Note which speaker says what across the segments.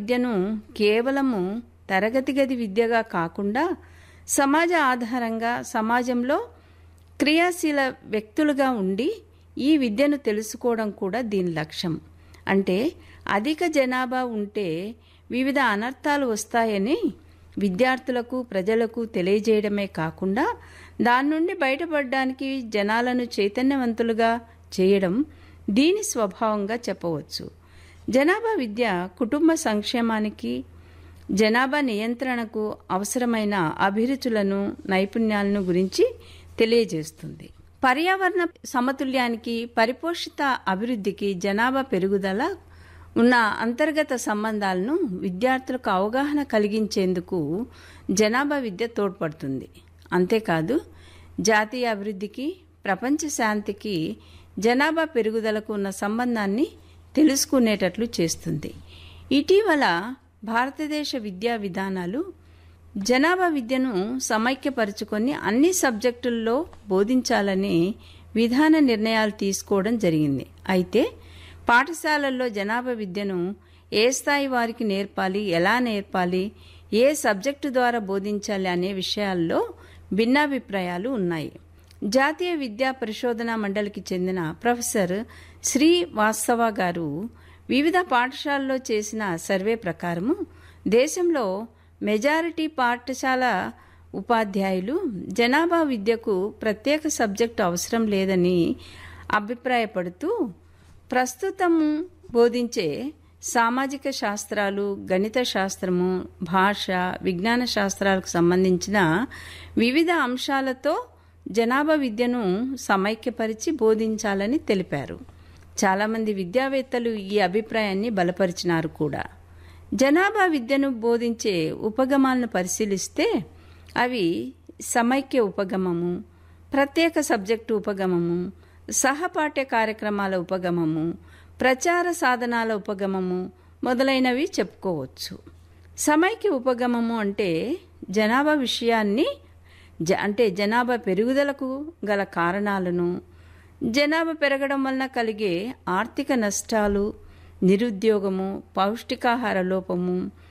Speaker 1: విద్యను కేవలము తరగతి గది విద్యగా కాకుండా సమాజ ఆధారంగా సమాజంలో క్రియాశీల వ్యక్తులుగా ఉండి ఈ విద్యను తెలుసుకోవడం కూడా దీని లక్ష్యం అంటే అధిక జనాభా ఉంటే వివిధ అనర్థాలు వస్తాయని విద్యార్థులకు ప్రజలకు తెలియజేయడమే కాకుండా దాని నుండి బయటపడడానికి జనాలను చైతన్యవంతులుగా చేయడం దీని స్వభావంగా చెప్పవచ్చు జనాభా విద్య కుటుంబ సంక్షేమానికి జనాభా నియంత్రణకు అవసరమైన అభిరుచులను నైపుణ్యాలను గురించి తెలియజేస్తుంది పర్యావరణ సమతుల్యానికి పరిపోషిత అభివృద్ధికి జనాభా పెరుగుదల ఉన్న అంతర్గత సంబంధాలను విద్యార్థులకు అవగాహన కలిగించేందుకు జనాభా విద్య తోడ్పడుతుంది అంతేకాదు జాతీయ అభివృద్ధికి ప్రపంచ శాంతికి జనాభా పెరుగుదలకు ఉన్న సంబంధాన్ని తెలుసుకునేటట్లు చేస్తుంది ఇటీవల భారతదేశ విద్యా విధానాలు జనాభా విద్యను సమైక్యపరుచుకొని అన్ని సబ్జెక్టుల్లో బోధించాలని విధాన నిర్ణయాలు తీసుకోవడం జరిగింది అయితే పాఠశాలల్లో జనాభా విద్యను ఏ స్థాయి వారికి నేర్పాలి ఎలా నేర్పాలి ఏ సబ్జెక్టు ద్వారా బోధించాలి అనే విషయాల్లో భిన్నాభిప్రాయాలు ఉన్నాయి జాతీయ విద్యా పరిశోధన మండలికి చెందిన ప్రొఫెసర్ శ్రీ వాస్తవ గారు వివిధ పాఠశాలల్లో చేసిన సర్వే ప్రకారము దేశంలో మెజారిటీ పాఠశాల ఉపాధ్యాయులు జనాభా విద్యకు ప్రత్యేక సబ్జెక్టు అవసరం లేదని అభిప్రాయపడుతూ ప్రస్తుతము బోధించే సామాజిక శాస్త్రాలు గణిత శాస్త్రము భాష విజ్ఞాన శాస్త్రాలకు సంబంధించిన వివిధ అంశాలతో జనాభా విద్యను సమైక్యపరిచి బోధించాలని తెలిపారు చాలామంది విద్యావేత్తలు ఈ అభిప్రాయాన్ని బలపరిచినారు కూడా జనాభా విద్యను బోధించే ఉపగమాలను పరిశీలిస్తే అవి సమైక్య ఉపగమము ప్రత్యేక సబ్జెక్టు ఉపగమము సహపాఠ్య కార్యక్రమాల ఉపగమము ప్రచార సాధనాల ఉపగమము మొదలైనవి చెప్పుకోవచ్చు సమైక్య ఉపగమము అంటే జనాభా విషయాన్ని జ అంటే జనాభా పెరుగుదలకు గల కారణాలను జనాభా పెరగడం వలన కలిగే ఆర్థిక నష్టాలు నిరుద్యోగము పౌష్టికాహార లోపము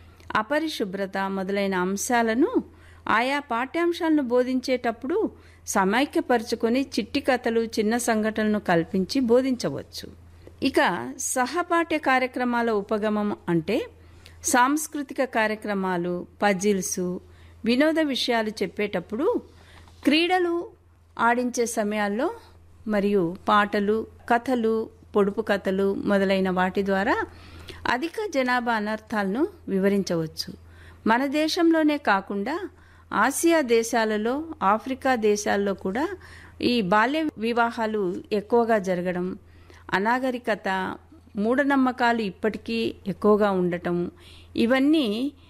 Speaker 1: అపరిశుభ్రత మొదలైన అంశాలను ఆయా పాఠ్యాంశాలను బోధించేటప్పుడు సమైక్యపరుచుకొని చిట్టి కథలు చిన్న సంఘటనలను కల్పించి బోధించవచ్చు ఇక సహపాఠ్య కార్యక్రమాల ఉపగమం అంటే సాంస్కృతిక కార్యక్రమాలు పజిల్స్ వినోద విషయాలు చెప్పేటప్పుడు క్రీడలు ఆడించే సమయాల్లో మరియు పాటలు కథలు పొడుపు కథలు మొదలైన వాటి ద్వారా అధిక జనాభా అనర్థాలను వివరించవచ్చు మన దేశంలోనే కాకుండా ఆసియా దేశాలలో ఆఫ్రికా దేశాల్లో కూడా ఈ బాల్య వివాహాలు ఎక్కువగా జరగడం అనాగరికత మూఢనమ్మకాలు ఇప్పటికీ ఎక్కువగా ఉండటం ఇవన్నీ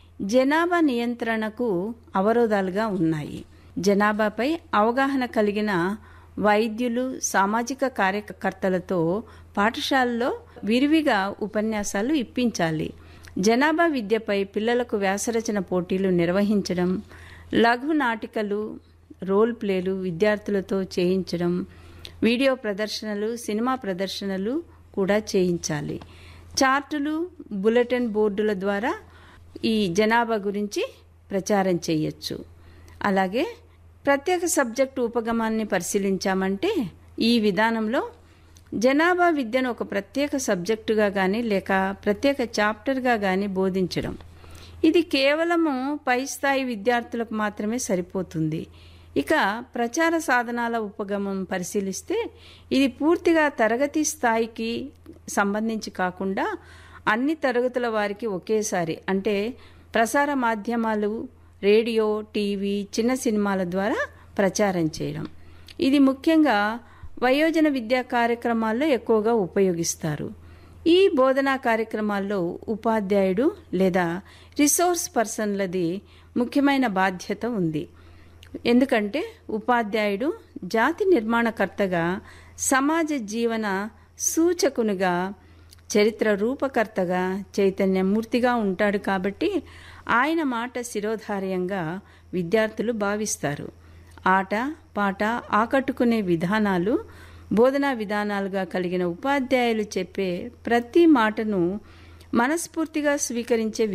Speaker 1: జనాభా నియంత్రణకు అవరోధాలుగా ఉన్నాయి జనాభాపై అవగాహన కలిగిన వైద్యులు సామాజిక కార్యకర్తలతో పాఠశాలలో విరివిగా ఉపన్యాసాలు ఇప్పించాలి జనాభా విద్యపై పిల్లలకు వ్యాసరచన పోటీలు నిర్వహించడం లఘు నాటికలు రోల్ ప్లేలు విద్యార్థులతో చేయించడం వీడియో ప్రదర్శనలు సినిమా ప్రదర్శనలు కూడా చేయించాలి చార్టులు బులెటిన్ బోర్డుల ద్వారా ఈ జనాభా గురించి ప్రచారం చేయొచ్చు అలాగే ప్రత్యేక సబ్జెక్టు ఉపగమాన్ని పరిశీలించామంటే ఈ విధానంలో జనాభా విద్యను ఒక ప్రత్యేక సబ్జెక్టుగా కానీ లేక ప్రత్యేక చాప్టర్గా కానీ బోధించడం ఇది కేవలము పై స్థాయి విద్యార్థులకు మాత్రమే సరిపోతుంది ఇక ప్రచార సాధనాల ఉపగమం పరిశీలిస్తే ఇది పూర్తిగా తరగతి స్థాయికి సంబంధించి కాకుండా అన్ని తరగతుల వారికి ఒకేసారి అంటే ప్రసార మాధ్యమాలు రేడియో టీవీ చిన్న సినిమాల ద్వారా ప్రచారం చేయడం ఇది ముఖ్యంగా వయోజన విద్యా కార్యక్రమాల్లో ఎక్కువగా ఉపయోగిస్తారు ఈ బోధనా కార్యక్రమాల్లో ఉపాధ్యాయుడు లేదా రిసోర్స్ పర్సన్లది ముఖ్యమైన బాధ్యత ఉంది ఎందుకంటే ఉపాధ్యాయుడు జాతి నిర్మాణకర్తగా సమాజ జీవన సూచకునిగా చరిత్ర రూపకర్తగా చైతన్యమూర్తిగా ఉంటాడు కాబట్టి ఆయన మాట శిరోధార్యంగా విద్యార్థులు భావిస్తారు ఆట పాట ఆకట్టుకునే విధానాలు బోధనా విధానాలుగా కలిగిన ఉపాధ్యాయులు చెప్పే ప్రతి మాటను మనస్ఫూర్తిగా స్వీకరించే